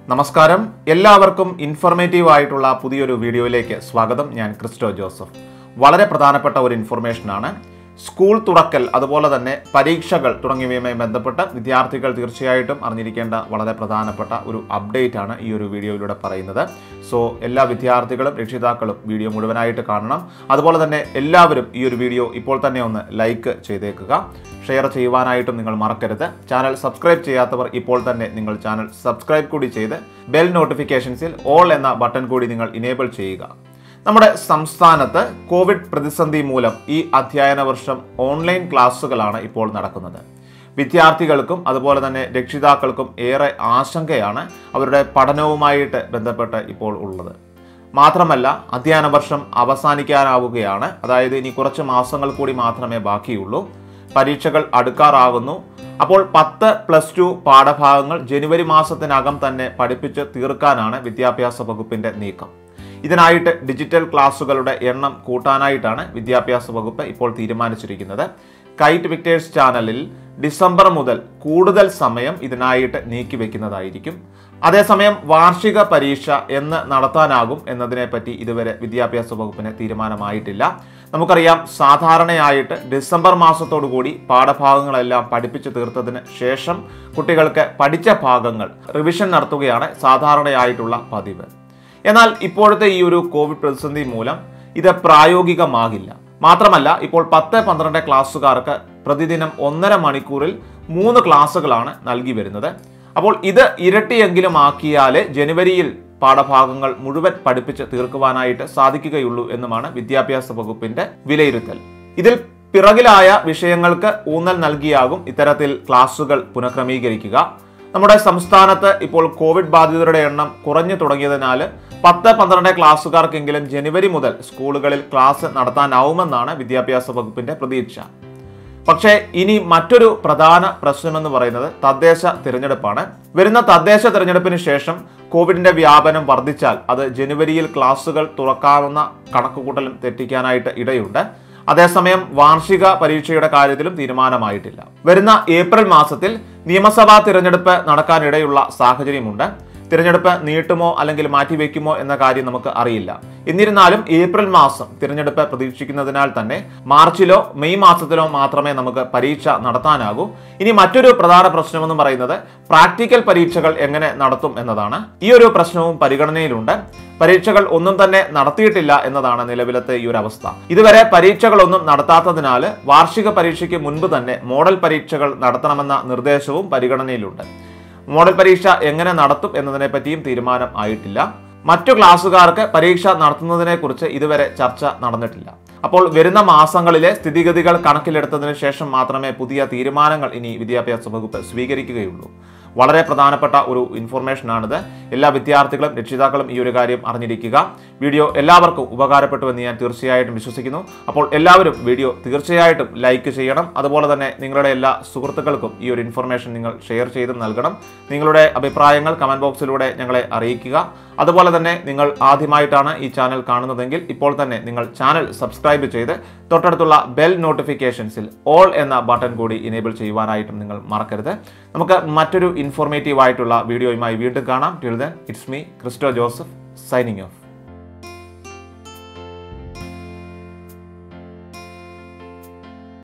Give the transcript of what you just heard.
നമസ്കാരം എല്ലാവർക്കും ഇൻഫർമേറ്റീവ് ആയിട്ടുള്ള പുതിയൊരു വീഡിയോയിലേക്ക് സ്വാഗതം ഞാൻ ക്രിസ്റ്റോ ജോസഫ് വളരെ പ്രധാനപ്പെട്ട ഒരു ഇൻഫർമേഷനാണ് സ്കൂൾ തുറക്കൽ അതുപോലെ തന്നെ പരീക്ഷകൾ തുടങ്ങിയവയുമായി ബന്ധപ്പെട്ട് വിദ്യാർത്ഥികൾ തീർച്ചയായിട്ടും അറിഞ്ഞിരിക്കേണ്ട വളരെ പ്രധാനപ്പെട്ട ഒരു അപ്ഡേറ്റ് ആണ് ഈ ഒരു വീഡിയോയിലൂടെ പറയുന്നത് സോ എല്ലാ വിദ്യാർത്ഥികളും രക്ഷിതാക്കളും വീഡിയോ മുഴുവനായിട്ട് കാണണം അതുപോലെ തന്നെ എല്ലാവരും ഈ ഒരു വീഡിയോ ഇപ്പോൾ തന്നെ ഒന്ന് ലൈക്ക് ചെയ്തേക്കുക ഷെയർ ചെയ്യുവാനായിട്ടും നിങ്ങൾ മറക്കരുത് ചാനൽ സബ്സ്ക്രൈബ് ചെയ്യാത്തവർ ഇപ്പോൾ തന്നെ നിങ്ങൾ ചാനൽ സബ്സ്ക്രൈബ് കൂടി ചെയ്ത് ബെൽ നോട്ടിഫിക്കേഷൻസിൽ ഓൾ എന്ന ബട്ടൺ കൂടി നിങ്ങൾ ഇനേബിൾ ചെയ്യുക നമ്മുടെ സംസ്ഥാനത്ത് കോവിഡ് പ്രതിസന്ധി മൂലം ഈ അധ്യയന വർഷം ഓൺലൈൻ ക്ലാസ്സുകളാണ് ഇപ്പോൾ നടക്കുന്നത് വിദ്യാർത്ഥികൾക്കും അതുപോലെ തന്നെ രക്ഷിതാക്കൾക്കും ഏറെ ആശങ്കയാണ് അവരുടെ പഠനവുമായിട്ട് ബന്ധപ്പെട്ട് ഇപ്പോൾ ഉള്ളത് മാത്രമല്ല അധ്യയന വർഷം അവസാനിക്കാനാവുകയാണ് അതായത് ഇനി കുറച്ച് മാസങ്ങൾ കൂടി മാത്രമേ ബാക്കിയുള്ളൂ പരീക്ഷകൾ അടുക്കാറാകുന്നു അപ്പോൾ പത്ത് പ്ലസ് ടു പാഠഭാഗങ്ങൾ ജനുവരി മാസത്തിനകം തന്നെ പഠിപ്പിച്ച് തീർക്കാനാണ് വിദ്യാഭ്യാസ വകുപ്പിന്റെ നീക്കം ഇതിനായിട്ട് ഡിജിറ്റൽ ക്ലാസുകളുടെ എണ്ണം കൂട്ടാനായിട്ടാണ് വിദ്യാഭ്യാസ വകുപ്പ് ഇപ്പോൾ തീരുമാനിച്ചിരിക്കുന്നത് കൈറ്റ് വിക്ടേഴ്സ് ചാനലിൽ ഡിസംബർ മുതൽ കൂടുതൽ സമയം ഇതിനായിട്ട് നീക്കിവെക്കുന്നതായിരിക്കും അതേസമയം വാർഷിക പരീക്ഷ എന്ന് നടത്താനാകും എന്നതിനെപ്പറ്റി ഇതുവരെ വിദ്യാഭ്യാസ വകുപ്പിന് തീരുമാനമായിട്ടില്ല നമുക്കറിയാം സാധാരണയായിട്ട് ഡിസംബർ മാസത്തോടുകൂടി പാഠഭാഗങ്ങളെല്ലാം പഠിപ്പിച്ചു തീർത്തതിന് ശേഷം കുട്ടികൾക്ക് പഠിച്ച ഭാഗങ്ങൾ റിവിഷൻ നടത്തുകയാണ് സാധാരണയായിട്ടുള്ള പതിവ് എന്നാൽ ഇപ്പോഴത്തെ ഈ ഒരു കോവിഡ് പ്രതിസന്ധി മൂലം ഇത് പ്രായോഗികമാകില്ല മാത്രമല്ല ഇപ്പോൾ പത്ത് പന്ത്രണ്ട് ക്ലാസ്സുകാർക്ക് പ്രതിദിനം ഒന്നര മണിക്കൂറിൽ മൂന്ന് ക്ലാസ്സുകളാണ് നൽകി വരുന്നത് അപ്പോൾ ഇത് ഇരട്ടിയെങ്കിലും ആക്കിയാലേ ജനുവരിയിൽ പാഠഭാഗങ്ങൾ മുഴുവൻ പഠിപ്പിച്ച് തീർക്കുവാനായിട്ട് സാധിക്കുകയുള്ളൂ എന്നുമാണ് വിദ്യാഭ്യാസ വകുപ്പിന്റെ വിലയിരുത്തൽ ഇതിൽ പിറകിലായ വിഷയങ്ങൾക്ക് ഊന്നൽ നൽകിയാകും ഇത്തരത്തിൽ ക്ലാസുകൾ പുനഃക്രമീകരിക്കുക നമ്മുടെ സംസ്ഥാനത്ത് ഇപ്പോൾ കോവിഡ് ബാധിതരുടെ എണ്ണം കുറഞ്ഞു തുടങ്ങിയതിനാൽ പത്ത് പന്ത്രണ്ട് ക്ലാസ്സുകാർക്കെങ്കിലും ജനുവരി മുതൽ സ്കൂളുകളിൽ ക്ലാസ് നടത്താനാവുമെന്നാണ് വിദ്യാഭ്യാസ വകുപ്പിന്റെ പ്രതീക്ഷ പക്ഷേ ഇനി മറ്റൊരു പ്രധാന പ്രശ്നമെന്ന് പറയുന്നത് തദ്ദേശ തിരഞ്ഞെടുപ്പാണ് വരുന്ന തദ്ദേശ തിരഞ്ഞെടുപ്പിന് ശേഷം കോവിഡിന്റെ വ്യാപനം വർദ്ധിച്ചാൽ അത് ജനുവരിയിൽ ക്ലാസുകൾ തുറക്കാവുന്ന കണക്കുകൂട്ടലും തെറ്റിക്കാനായിട്ട് ഇടയുണ്ട് അതേസമയം വാർഷിക പരീക്ഷയുടെ കാര്യത്തിലും തീരുമാനമായിട്ടില്ല വരുന്ന ഏപ്രിൽ മാസത്തിൽ നിയമസഭാ തിരഞ്ഞെടുപ്പ് നടക്കാനിടയുള്ള സാഹചര്യമുണ്ട് തിരഞ്ഞെടുപ്പ് നീട്ടുമോ അല്ലെങ്കിൽ മാറ്റിവെക്കുമോ എന്ന കാര്യം നമുക്ക് അറിയില്ല എന്നിരുന്നാലും ഏപ്രിൽ മാസം തിരഞ്ഞെടുപ്പ് പ്രതീക്ഷിക്കുന്നതിനാൽ തന്നെ മാർച്ചിലോ മെയ് മാസത്തിലോ മാത്രമേ നമുക്ക് പരീക്ഷ നടത്താനാകൂ ഇനി മറ്റൊരു പ്രധാന പ്രശ്നമെന്ന് പറയുന്നത് പ്രാക്ടിക്കൽ പരീക്ഷകൾ എങ്ങനെ നടത്തും എന്നതാണ് ഈ ഒരു പ്രശ്നവും പരിഗണനയിലുണ്ട് പരീക്ഷകൾ ഒന്നും തന്നെ നടത്തിയിട്ടില്ല എന്നതാണ് നിലവിലത്തെ ഈ ഒരു അവസ്ഥ ഇതുവരെ പരീക്ഷകളൊന്നും നടത്താത്തതിനാൽ വാർഷിക പരീക്ഷയ്ക്ക് മുൻപ് തന്നെ മോഡൽ പരീക്ഷകൾ നടത്തണമെന്ന നിർദ്ദേശവും പരിഗണനയിലുണ്ട് മോഡൽ പരീക്ഷ എങ്ങനെ നടത്തും എന്നതിനെ പറ്റിയും തീരുമാനം ആയിട്ടില്ല മറ്റു ക്ലാസ്സുകാർക്ക് പരീക്ഷ നടത്തുന്നതിനെ കുറിച്ച് ഇതുവരെ ചർച്ച നടന്നിട്ടില്ല അപ്പോൾ വരുന്ന മാസങ്ങളിലെ സ്ഥിതിഗതികൾ കണക്കിലെടുത്തതിന് ശേഷം മാത്രമേ പുതിയ തീരുമാനങ്ങൾ ഇനി വിദ്യാഭ്യാസ വകുപ്പ് സ്വീകരിക്കുകയുള്ളൂ വളരെ പ്രധാനപ്പെട്ട ഒരു ഇൻഫർമേഷനാണിത് എല്ലാ വിദ്യാർത്ഥികളും രക്ഷിതാക്കളും ഈ ഒരു കാര്യം അറിഞ്ഞിരിക്കുക വീഡിയോ എല്ലാവർക്കും ഉപകാരപ്പെട്ടുവെന്ന് ഞാൻ തീർച്ചയായിട്ടും വിശ്വസിക്കുന്നു അപ്പോൾ എല്ലാവരും വീഡിയോ തീർച്ചയായിട്ടും ലൈക്ക് ചെയ്യണം അതുപോലെ തന്നെ നിങ്ങളുടെ എല്ലാ സുഹൃത്തുക്കൾക്കും ഈ ഒരു ഇൻഫർമേഷൻ നിങ്ങൾ ഷെയർ ചെയ്തും നൽകണം നിങ്ങളുടെ അഭിപ്രായങ്ങൾ കമന്റ് ബോക്സിലൂടെ ഞങ്ങളെ അറിയിക്കുക അതുപോലെ തന്നെ നിങ്ങൾ ആദ്യമായിട്ടാണ് ഈ ചാനൽ കാണുന്നതെങ്കിൽ ഇപ്പോൾ തന്നെ നിങ്ങൾ ചാനൽ സബ്സ്ക്രൈബ് ചെയ്ത് തൊട്ടടുത്തുള്ള ബെൽ നോട്ടിഫിക്കേഷൻസിൽ ഓൾ എന്ന ബട്ടൺ കൂടി ഇനേബിൾ ചെയ്യുവാനായിട്ടും നിങ്ങൾ മറക്കരുത് നമുക്ക് മറ്റൊരു ഇൻഫോർമേറ്റീവ് ആയിട്ടുള്ള വീഡിയോയുമായി വീണ്ടും കാണാം till then it's me Christo Joseph signing of